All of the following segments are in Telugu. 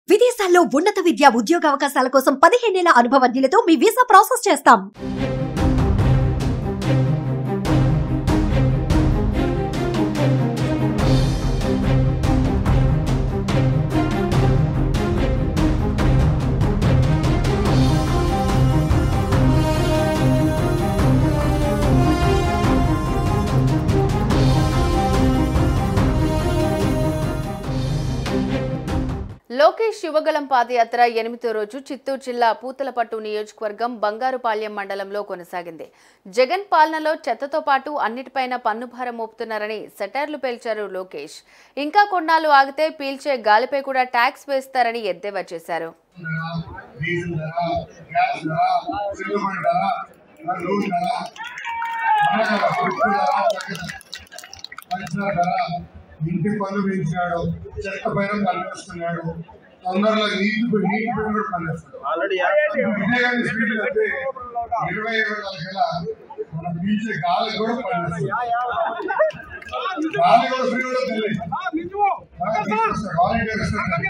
విదేశాల్లో ఉన్నత విద్య ఉద్యోగ అవకాశాల కోసం పదిహేనేళ్ల అనుభవజ్ఞులతో మీ వీసా ప్రాసెస్ చేస్తాం లోకేష్ యువగలం పాదయాత్ర ఎనిమిదో రోజు చిత్తూరు జిల్లా పూతలపట్టు నియోజకవర్గం బంగారుపాళ్యం మండలంలో కొనసాగింది జగన్ పాలనలో చెత్తతో పాటు అన్నిటిపైన పన్నుభారం మోపుతున్నారని సెటైర్లు పేల్చారు లోకేష్ ఇంకా కొన్నాళ్ళు ఆగితే పీల్చే గాలిపై కూడా ట్యాక్స్ వేస్తారని ఎద్దేవా చేశారు డీజిల్ ధర గ్యాస్ ధర సిలిండర్ ధర నూనె ధర మన ధర ఉప్పు ధర పంచదార ధర ఇంటి పన్ను పెంచాడు చెత్త పైన పనిచేస్తున్నాడు తొందరలో నీటి నీటి పైన కూడా పనిచేస్తాడు ఇదే కానీ స్పీడ్ అయితే ఇరవై ఇరవై నాలుగు గల మన పీల్చే గాలి కూడా పనిచేస్తుంది గాలి కూడా ఫ్రీ కూడా తెలియదు వాలంటీర్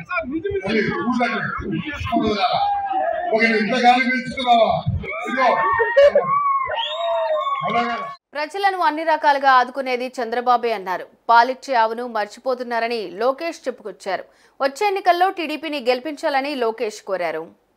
ఒక ఇంత గాలి పెంచుతున్నావా ఇదిగో అలాగే ప్రజలను అన్ని రకాలుగా ఆదుకునేది చంద్రబాబే అన్నారు పాలిచ్చే ఆవును మర్చిపోతున్నారని లోకేష్ చెప్పుకొచ్చారు వచ్చే ఎన్నికల్లో టీడీపీని గెలిపించాలని లోకేష్ కోరారు